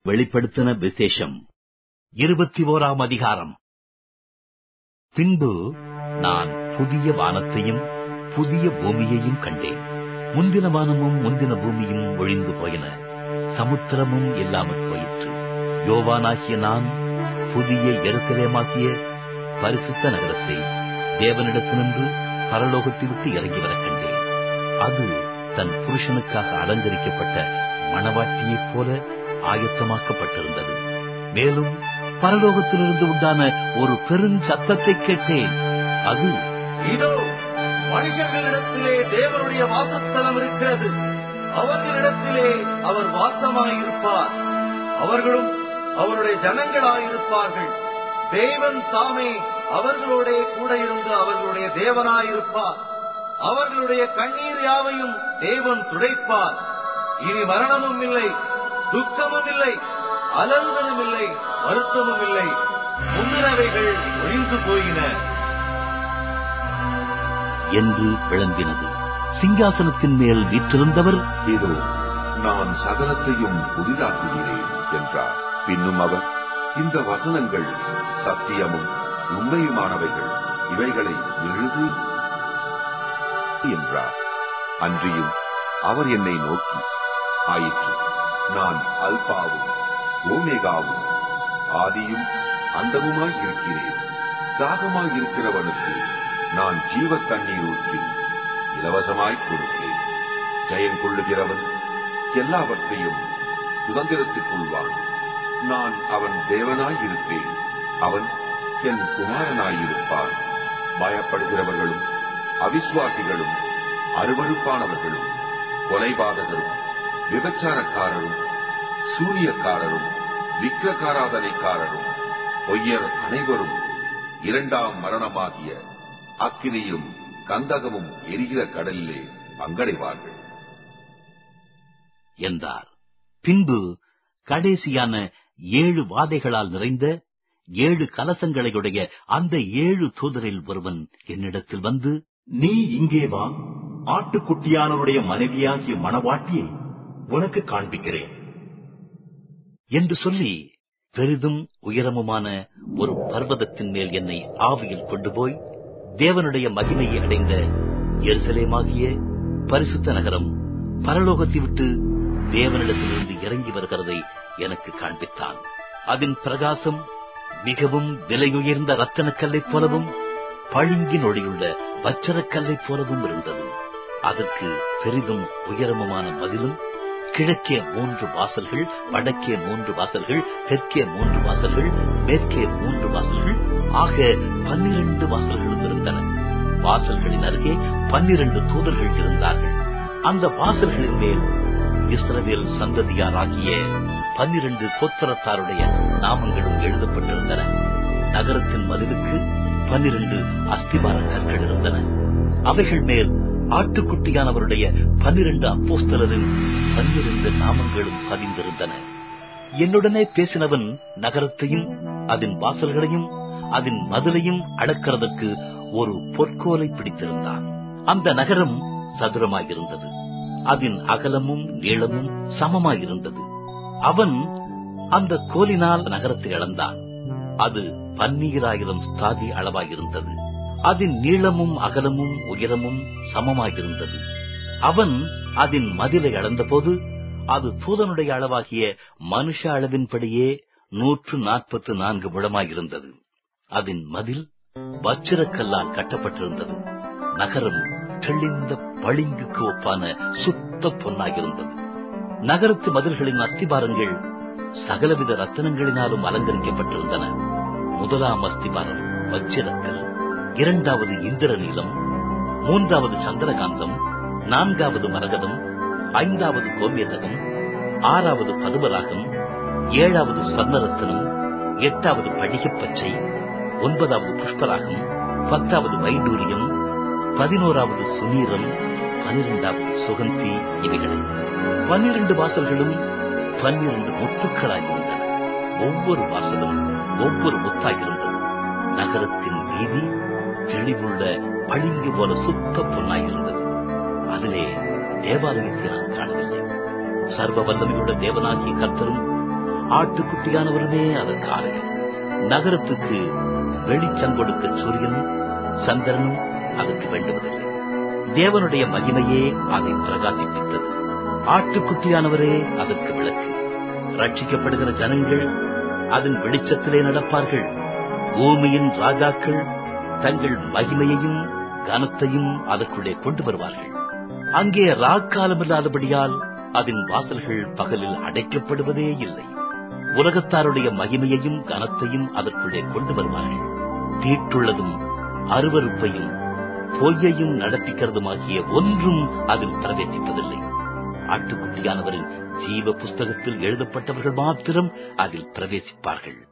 வெளிப்படுத்தின விசேஷம் இருபத்தி ஓராம் அதிகாரம் பின்பு நான் புதிய வானத்தையும் புதிய பூமியையும் கண்டேன் முந்தின வானமும் முந்தின பூமியும் ஒழிந்து போயின சமுத்திரமும் இல்லாமற் போயிற்று யோவானாகிய நான் புதிய எருசலேமாகிய பரிசுத்த நகரத்தை தேவனிடத்தினின்று பரலோகத்தை விட்டு இறங்கி வரக் கண்டேன் அது தன் புருஷனுக்காக அலங்கரிக்கப்பட்ட மணவாட்டியைப் போல ஆயத்தமாக்கப்பட்டிருந்தது மேலும் பரலோகத்திலிருந்து உண்டான ஒரு பெருஞ்சத்தத்தை கேட்டேன் அது இதோ மனுஷர்களிடத்திலே தேவனுடைய வாசஸ்தலம் இருக்கிறது அவர்களிடத்திலே அவர் வாசமாயிருப்பார் அவர்களும் அவருடைய ஜனங்களாயிருப்பார்கள் தேவன் தாமே அவர்களோடே கூட இருந்து அவர்களுடைய தேவனாயிருப்பார் அவர்களுடைய கண்ணீர் யாவையும் தேவன் துடைப்பார் இனி மரணமும் இல்லை துக்கமும் இல்லை அலறுதலும் இல்லை வருத்தமும் இல்லை முன்னினவைகள் ஒழிந்து போயின என்று விளம்பினது சிங்காசனத்தின் மேல் வீற்றிருந்தவர் இதோ நான் சகலத்தையும் புதிதாக்குகிறேன் என்றார் பின்னும் அவர் இந்த வசனங்கள் சத்தியமும் உண்மையுமானவைகள் இவைகளை எழுது என்றார் அன்றியும் அவர் என்னை நோக்கி ஆயிற்று நான் அல்பாவும் ஓமேகாவும் ஆதியும் அந்தமுமாய் இருக்கிறேன் தாகமாய் இருக்கிறவனுக்கு நான் ஜீவ தண்ணீர் ஊற்றி இலவசமாய் கொடுப்பேன் ஜெயம் கொள்ளுகிறவன் எல்லாவற்றையும் சுதந்திரத்துக் கொள்வான் நான் அவன் தேவனாய் இருப்பேன் அவன் என் குமாரனாயிருப்பான் பயப்படுகிறவர்களும் அவிசுவாசிகளும் அருவருப்பானவர்களும் கொலைபாதகரும் விபச்சாரக்காரரும் சூரியக்காரரும் விக்கிரகாராதனைக்காரரும் பொய்யர் அனைவரும் இரண்டாம் மரணமாகிய அக்கினியும் கந்தகமும் எரிகிற கடலிலே பங்கடைவார்கள் என்றார் பின்பு கடைசியான ஏழு வாதைகளால் நிறைந்த ஏழு கலசங்களையுடைய அந்த ஏழு தூதரில் ஒருவன் என்னிடத்தில் வந்து நீ இங்கே வா ஆட்டுக்குட்டியானவருடைய மனைவியாகிய மணவாட்டியை உனக்கு காண்பிக்கிறேன் என்று சொல்லி பெரிதும் உயரமுமான ஒரு பர்வதத்தின் மேல் என்னை ஆவியில் கொண்டு போய் தேவனுடைய மகிமையை அடைந்த எருசலேமாகிய பரிசுத்த நகரம் பரலோகத்தை விட்டு தேவனிடத்திலிருந்து இறங்கி வருகிறதை எனக்கு காண்பித்தான் அதன் பிரகாசம் மிகவும் விலையுயர்ந்த ரத்தனக்கல்லைப் போலவும் பளிங்கின் ஒளியுள்ள வச்சரக்கல்லைப் போலவும் இருந்தது அதற்கு பெரிதும் உயரமுமான மதிலும் கிழக்கே மூன்று வாசல்கள் வடக்கே மூன்று வாசல்கள் தெற்கே மூன்று வாசல்கள் மேற்கே மூன்று வாசல்கள் ஆக பன்னிரண்டு வாசல்களும் இருந்தன வாசல்களின் அருகே பன்னிரண்டு தூதர்கள் இருந்தார்கள் அந்த வாசல்களின் மேல் இஸ்ரவேல் சந்ததியாராகிய பன்னிரண்டு கோத்திரத்தாருடைய நாமங்களும் எழுதப்பட்டிருந்தன நகரத்தின் மதிலுக்கு பன்னிரண்டு அஸ்திபார கற்கள் இருந்தன அவைகள் மேல் ஆட்டுக்குட்டியானவருடைய பன்னிரண்டு அப்போஸ்தலரின் பன்னிரண்டு நாமங்களும் பதிந்திருந்தன என்னுடனே பேசினவன் நகரத்தையும் அதன் வாசல்களையும் அதன் மதிலையும் அடக்கிறதற்கு ஒரு பொற்கோலை பிடித்திருந்தான் அந்த நகரம் சதுரமாயிருந்தது அதன் அகலமும் நீளமும் சமமாயிருந்தது அவன் அந்த கோலினால் நகரத்தை அளந்தான் அது பன்னீராயிரம் ஸ்தாதி அளவாயிருந்தது அதன் நீளமும் அகலமும் உயரமும் சமமாயிருந்தது அவன் அதன் மதிலை அளந்தபோது அது தூதனுடைய அளவாகிய மனுஷ அளவின்படியே நூற்று நாற்பத்து நான்கு முழமாயிருந்தது அதன் மதில் வச்சிரக்கல்லால் கட்டப்பட்டிருந்தது நகரம் தெளிந்த பளிங்குக்கு ஒப்பான சுத்த பொன்னாயிருந்தது நகரத்து மதில்களின் அஸ்திபாரங்கள் சகலவித ரத்தனங்களினாலும் அலங்கரிக்கப்பட்டிருந்தன முதலாம் அஸ்திபாரம் வச்சிரக்கல் இரண்டாவது இந்திரநீலம் மூன்றாவது சந்திரகாந்தம் நான்காவது மரகதம் ஐந்தாவது கோமியதகம் ஆறாவது பதுமராகம் ஏழாவது ஸ்வர்ணரத்தனம் எட்டாவது படிகப்பச்சை ஒன்பதாவது புஷ்பராகம் பத்தாவது வைடூரியம் பதினோராவது சுனீரம் பனிரெண்டாவது சுகந்தி இவைகளை பன்னிரண்டு வாசல்களும் பன்னிரண்டு முத்துக்களாயிருந்தன ஒவ்வொரு வாசலும் ஒவ்வொரு முத்தாயிருந்தது நகரத்தின் வீதி தெளிவுள்ள பளிங்கு போல சுத்த பொன்னாயிருந்தது அதிலே தேவாலயத்தை நான் காணவில்லை சர்வ வல்லமையுள்ள தேவனாகிய கர்த்தரும் ஆட்டுக்குட்டியானவருமே அதற்கு ஆலயம் நகரத்துக்கு வெளிச்சம் கொடுக்க சூரியனும் சந்திரனும் அதற்கு வேண்டுவதில்லை தேவனுடைய மகிமையே அதை பிரகாசிப்பித்தது ஆட்டுக்குட்டியானவரே அதற்கு விளக்கு ரட்சிக்கப்படுகிற ஜனங்கள் அதன் வெளிச்சத்திலே நடப்பார்கள் பூமியின் ராஜாக்கள் தங்கள் மகிமையையும் கனத்தையும் அதற்குள்ளே கொண்டு வருவார்கள் அங்கே ராக்காலமில்லாதபடியால் அதன் வாசல்கள் பகலில் அடைக்கப்படுவதே இல்லை உலகத்தாருடைய மகிமையையும் கனத்தையும் அதற்குள்ளே கொண்டு வருவார்கள் தீட்டுள்ளதும் அருவருப்பையும் பொய்யையும் நடப்பிக்கிறதுமாகிய ஒன்றும் அதில் பிரவேசிப்பதில்லை ஆட்டுக்குட்டியானவரின் ஜீவ புஸ்தகத்தில் எழுதப்பட்டவர்கள் மாத்திரம் அதில் பிரவேசிப்பார்கள்